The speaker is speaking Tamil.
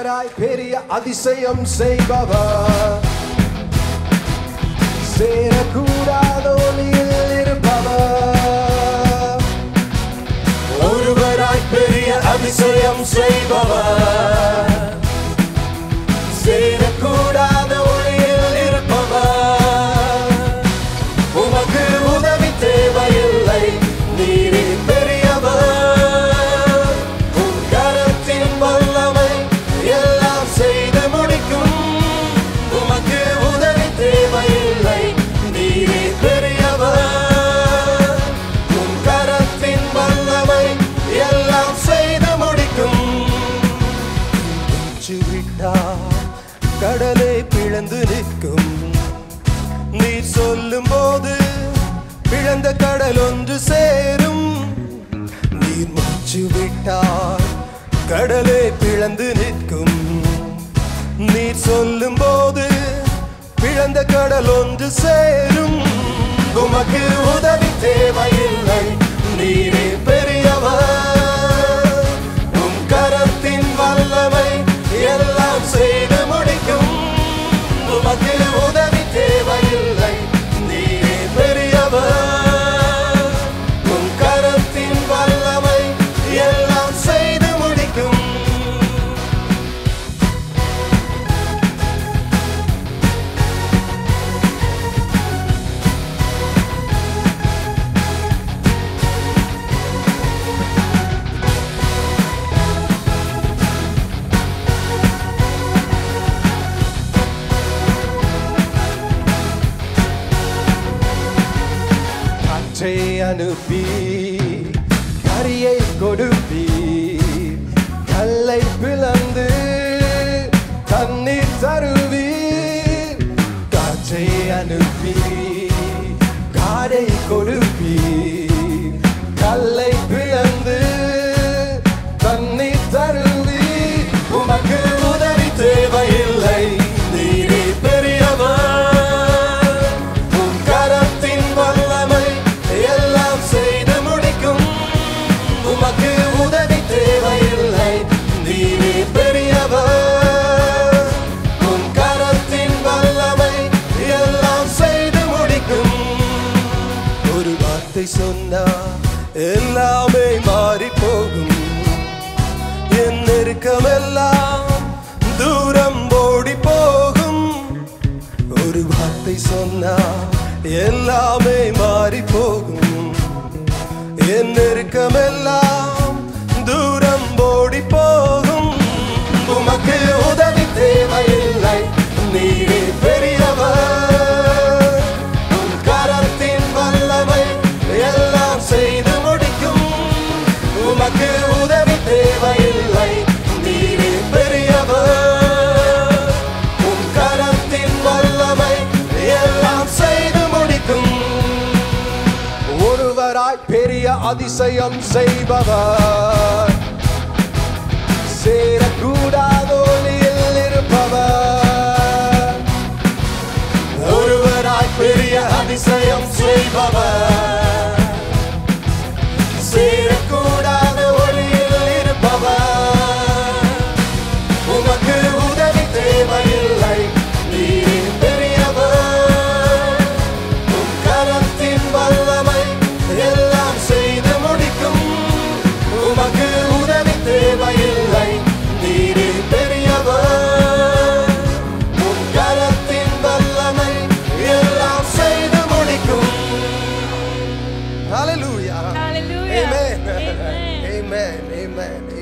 ஒருவராய் பெரிய அதிசயம் செய்பவர் சேரக்கூடாத ஒளியில் இருப்பவர் ஒருவராய் பெரிய அதிசயம் செய்பவர் சேரக்கூடாத ஒளியில் இருப்பவர் உமக்கு உதவி தேவையில்லை நீரே பெரியவர் உன் கரத்தின் வல்லமை எல்லாம் செய்து முடிக்கும் உமக்கு உதவி தேவையில்லை நீரே பெரியவர் உன் கரத்தின் வல்லமை எல்லாம் செய்து முடிக்கும் விட்டார் கடலை பிளந்து நிற்கும் நீர் சொல்லும் போது பிளந்த கடல் ஒன்று சேரும் நீர் மூச்சு விட்டால் கடலே பிளந்து நிற்கும் நீர் சொல்லும் போது பிளந்த கடல் ஒன்று சேரும் உமக்கு உதவி தேவையில்லை நீரே பெரியவர் உம் கரத்தின் வல்லமை எல்லாம் செய்து முடிக்கும் உமக்கு உதவி தேவையில்லை நீரே பெரியவர் உம் கரத்தின் வல்லமை எல்லாம் செய்து முடிக்கும் காற்றை அனுப்பி கரியை கொடுப்பி கல்லை பிளந்து தண்ணீர் தருவீர் காற்றை அனுப்பி காரை கொடுப்பி கல்லை பிளந்து தண்ணீர் தருவீர் உமக்கு உதவி தேவையில்லை நீரே பெரியவர் உம் கரத்தின் வல்லமை எல்லாம் செய்து முடிக்கும் உமக்கு உதவி தேவையில்லை நீரே பெரியவர் உம் கரத்தின் வல்லமை எல்லாம் செய்து முடிக்கும் ஒரு வார்த்தை சொன்னா எல்லாமே மாறி போகும் என் நெருக்கமெல்லாம் தூரம் ஓடி போகும் ஒரு வார்த்தை சொன்னா எல்லாமே மாறி போகும் என் நெருக்கமெல்லாம் தூரம் ஓடி போகும் உமக்கு உதவி தேவையில்லை நீரே பெரியவர் உன் கரத்தின் வல்லமை எல்லாம் செய்து முடிக்கும் உமக்கு உதவி தேவையில்லை நீரே பெரியவர் உன் கரத்தின் வல்லமை எல்லாம் செய்து முடிக்கும் ஒருவராய் பெரிய அதிசயம் செய்பவர் சேரக்கூடாத ஒளியில் இருப்பவர் ஒருவராய் பெரிய அதிசயம் செய்பவர் சேரக்கூடாத ஒளியில் இருப்பவர் உமக்கு உதவி தேவையில்லை நீரே பெரியவர் உம் கரத்தின் வல்லமை எல்லாம் செய்து முடிக்கும் உமக்கு உதவி தேவையில்லை நீரே பெரியவர் உம் கரத்தின் வல்லமை எல்லாம் செய்து முடிக்கும் Hallelujah. Hallelujah. Amen. Amen. Amen. Amen.